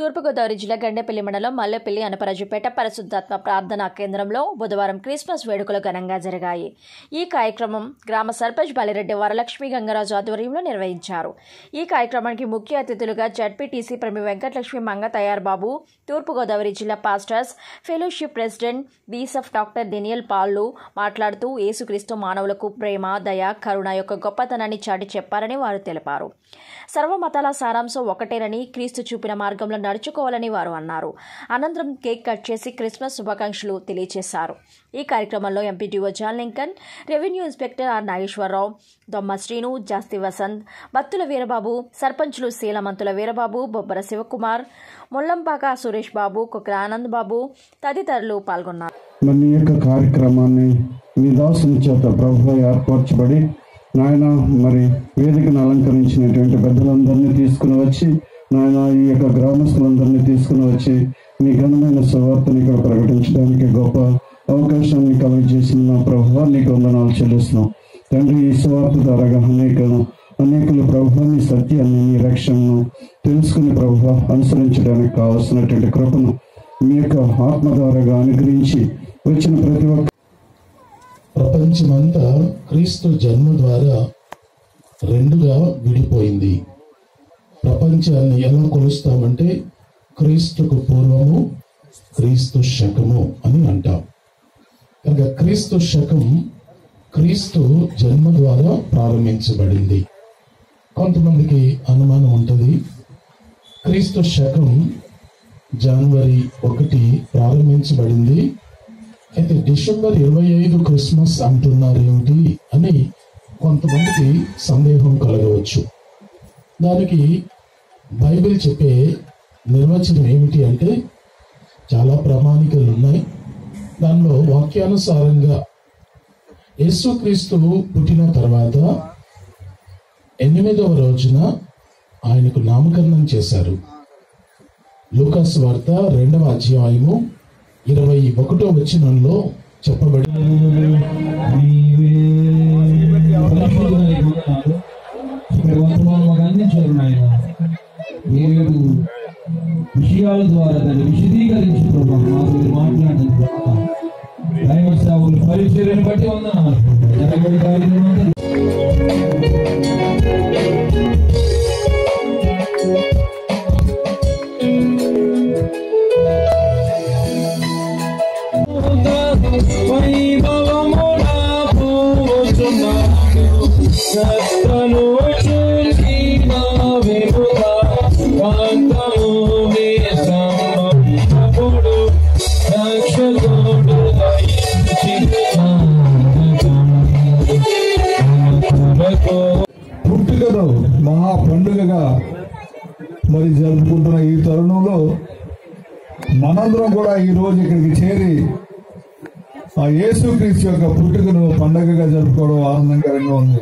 తూర్పుగోదావరి జిల్లా గండేపల్లి మండలం మల్లెపల్లి అనపరాజుపేట పరిశుద్ధాత్మ ప్రార్థనా కేంద్రంలో బుధవారం క్రిస్మస్ వేడుకలు ఘనంగా జరిగాయి ఈ కార్యక్రమం గ్రామ సర్పంచ్ బాలిరెడ్డి వరలక్ష్మి గంగరాజు ఆధ్వర్యంలో నిర్వహించారు ఈ కార్యక్రమానికి ముఖ్య అతిథులుగా జడ్పీటీసీ ప్రమి వెంకటలక్ష్మి మంగ తయార్ బాబు తూర్పుగోదావరి జిల్లా పాస్టర్స్ ఫెలోషిప్ ప్రెసిడెంట్ బీసఫ్ డాక్టర్ డెనియల్ పాల్లు మాట్లాడుతూ యేసుక్రీస్తు మానవులకు ప్రేమ దయ కరుణ యొక్క గొప్పతనాన్ని చాటి చెప్పారని వారు తెలిపారు సర్వమతాల సారాంశం ఒకటేనని క్రీస్తు చూపిన మార్గంలో నడుచుకోవాలని వారు అన్నారు అనంతరం కేక్ కట్ చేసి క్రిస్మస్ శుభాకాంక్షలు తెలియజేశారు ఈ కార్యక్రమంలో MPTO John Lincoln revenue inspector R Nageswararao Domma Srinu Jasti Vasanth Battula Veerababu సర్పంచులు శీలమంతుల వీరబాబు బొబ్బర శివకుమార్ ముల్లంపాక సురేష్ బాబు కుక్ర ఆనంద్ బాబు తదితరులు పాల్గొన్నారు మరి నీ యొక్క కార్యక్రమాన్ని మీ దాసుని చేత ప్రభు ఏర్పరచబడి నాయన మరి వేదికను అలంకరించినటువంటి పెద్దలందరినీ తీసుకుని వచ్చి నాయన ఈ యొక్క గ్రామస్తులందరినీ తీసుకుని వచ్చి మీ ఘనమైన సువార్తని ఇక్కడ ప్రకటించడానికి గొప్ప అవకాశాన్ని కలుగజేసిన నా ప్రభు నీకు వందనాలు చెల్లిస్తున్నాం తండ్రి ఈ సువార్త ద్వారా అనేక అనేకులు ప్రభుని సత్యాన్ని నీ రక్షణను తెలుసుకుని ప్రభు అనుసరించడానికి కావలసినటువంటి కృపను మీ యొక్క ఆత్మ ద్వారాగా అనుగ్రహించి వచ్చిన ప్రతి ఒక్క ప్రపంచమంతా క్రీస్తు జన్మ ద్వారా రెండుగా విడిపోయింది ప్రపంచాన్ని ఎలా కొలుస్తామంటే క్రీస్తుకు పూర్వము క్రీస్తు శకము అని అంటాం కనుక క్రీస్తు శకం క్రీస్తు జన్మ ద్వారా ప్రారంభించబడింది కొంతమందికి అనుమానం ఉంటుంది క్రీస్తు శకం జనవరి ఒకటి ప్రారంభించబడింది అయితే డిసెంబర్ ఇరవై ఐదు క్రిస్మస్ అంటున్నారు ఏమిటి అని కొంతమందికి సందేహం కలగవచ్చు దానికి బైబిల్ చెప్పే నిర్వచనం ఏమిటి అంటే చాలా ప్రామాణికలు ఉన్నాయి దానిలో వాక్యానుసారంగా యేసుక్రీస్తు పుట్టిన తర్వాత ఎనిమిదవ రోజున ఆయనకు నామకరణం చేశారు లూకాస్ వార్త రెండవ అధ్యాయము ఇరవై ఒకటో వచనంలో చెప్పబడి వర్తమానం అందించారు నాయన ఏడు విషయాల ద్వారా దాన్ని విశదీకరించి ప్రభావ మాకు మీరు మాట్లాడిన ప్రభావ దైవ సేవకులు పరిచర్యను బట్టి వందనాలు జరగబడి కార్యక్రమం అంతా పుట్టుకను మహా పండుగగా మరి జరుపుకుంటున్న ఈ తరుణంలో మనందరం కూడా ఈ రోజు ఇక్కడికి చేరి ఆ యేసుక్రీస్తు యొక్క పుట్టుకను పండగగా జరుపుకోవడం ఆనందకరంగా ఉంది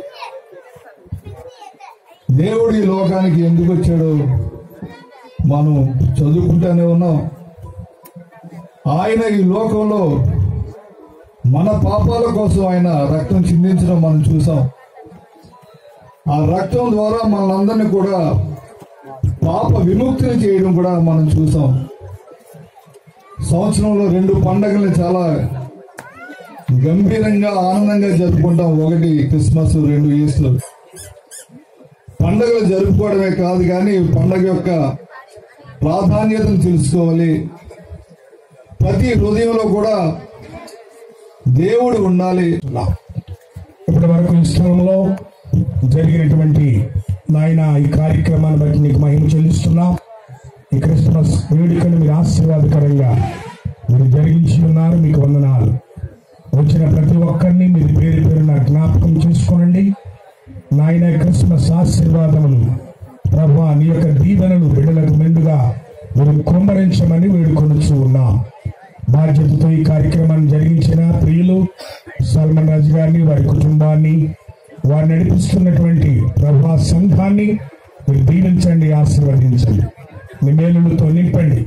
దేవుడు ఈ లోకానికి ఎందుకు వచ్చాడో మనం చదువుకుంటూనే ఉన్నాం ఆయన ఈ లోకంలో మన పాపాల కోసం ఆయన రక్తం చిందించడం మనం చూసాం ఆ రక్తం ద్వారా మనందరినీ కూడా పాప విముక్తిని చేయడం కూడా మనం చూసాం సంవత్సరంలో రెండు పండగల్ని చాలా గంభీరంగా ఆనందంగా జరుపుకుంటాం ఒకటి క్రిస్మస్ రెండు ఈస్టర్ పండగలు జరుపుకోవడమే కాదు కానీ పండగ యొక్క ప్రాధాన్యతను తెలుసుకోవాలి ప్రతి హృదయంలో కూడా దేవుడు ఉండాలి ఇప్పటి వరకు ఈ స్థలంలో జరిగినటువంటి నాయన ఈ కార్యక్రమాన్ని బట్టి నీకు మహిమ చెల్లిస్తున్నాం ఈ క్రిస్మస్ వేడుకను మీరు ఆశీర్వాదకరంగా మీరు జరిగించి ఉన్నారు మీకు వందనాలు వచ్చిన ప్రతి ఒక్కరిని మీరు పేరు పేరున జ్ఞాపకం చేసుకోనండి నాయన క్రిస్మస్ ఆశీర్వాదములు ప్రభా నీ యొక్క దీవెనలు బిడ్డలకు మెండుగా మీరు కుమ్మరించమని వేడుకొనుచు ఉన్నాం బాధ్యతతో ఈ కార్యక్రమాన్ని జరిగించిన ప్రియులు సల్మాన్ రాజు గారిని వారి కుటుంబాన్ని వారు నడిపిస్తున్నటువంటి ప్రభా సంఘాన్ని మీరు దీవించండి ఆశీర్వదించండి మీ మేలులతో నింపండి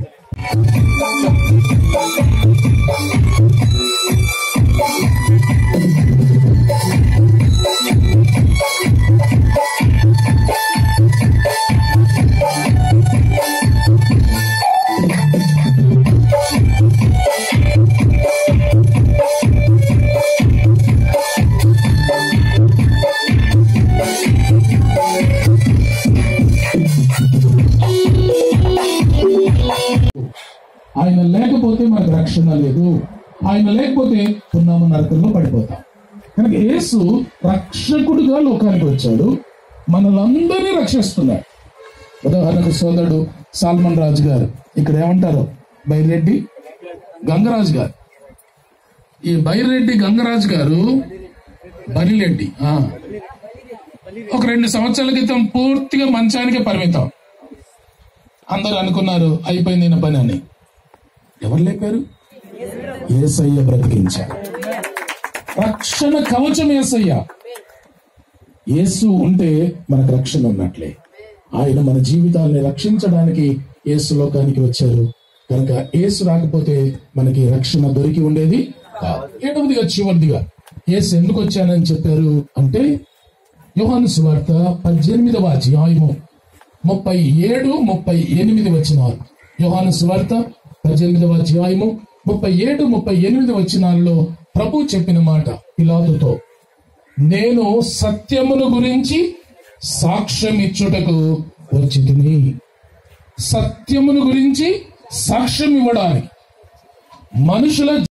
ఆయన లేకపోతే మనకు రక్షణ లేదు ఆయన లేకపోతే పున్నామ నరకంలో పడిపోతాం కనుక యేసు రక్షకుడుగా లోకానికి వచ్చాడు మనలందరినీ రక్షిస్తున్నాడు ఉదాహరణకు సోదరుడు సాల్మన్ రాజు గారు ఇక్కడ ఏమంటారు బైరెడ్డి గంగరాజు గారు ఈ బైరెడ్డి గంగరాజు గారు బరిరెడ్డి ఆ. ఒక రెండు సంవత్సరాల క్రితం పూర్తిగా మంచానికి పరిమితం అందరూ అనుకున్నారు అయిపోయింది ఈయన పని అని ఎవరు లేపారు ఏసయ్య బ్రతికించారు రక్షణ కవచం ఏసయ్య యేసు ఉంటే మనకు రక్షణ ఉన్నట్లే ఆయన మన జీవితాన్ని రక్షించడానికి యేసు లోకానికి వచ్చారు కనుక యేసు రాకపోతే మనకి రక్షణ దొరికి ఉండేది కాదు ఏడవదిగా చివరిదిగా యేసు ఎందుకు వచ్చానని చెప్పారు అంటే యోహాను సువార్త పద్దెనిమిదవ అధ్యాయము ముప్పై ఏడు ముప్పై ఎనిమిది వచ్చినారు యోహాను సువార్త పద్దెనిమిదవ అధ్యాయము ముప్పై ఏడు ముప్పై ఎనిమిది వచ్చినాల్లో ప్రభు చెప్పిన మాట పిలాతుతో నేను సత్యమును గురించి సాక్ష్యం ఇచ్చుటకు వచ్చి సత్యమును గురించి సాక్ష్యం ఇవ్వడానికి మనుషుల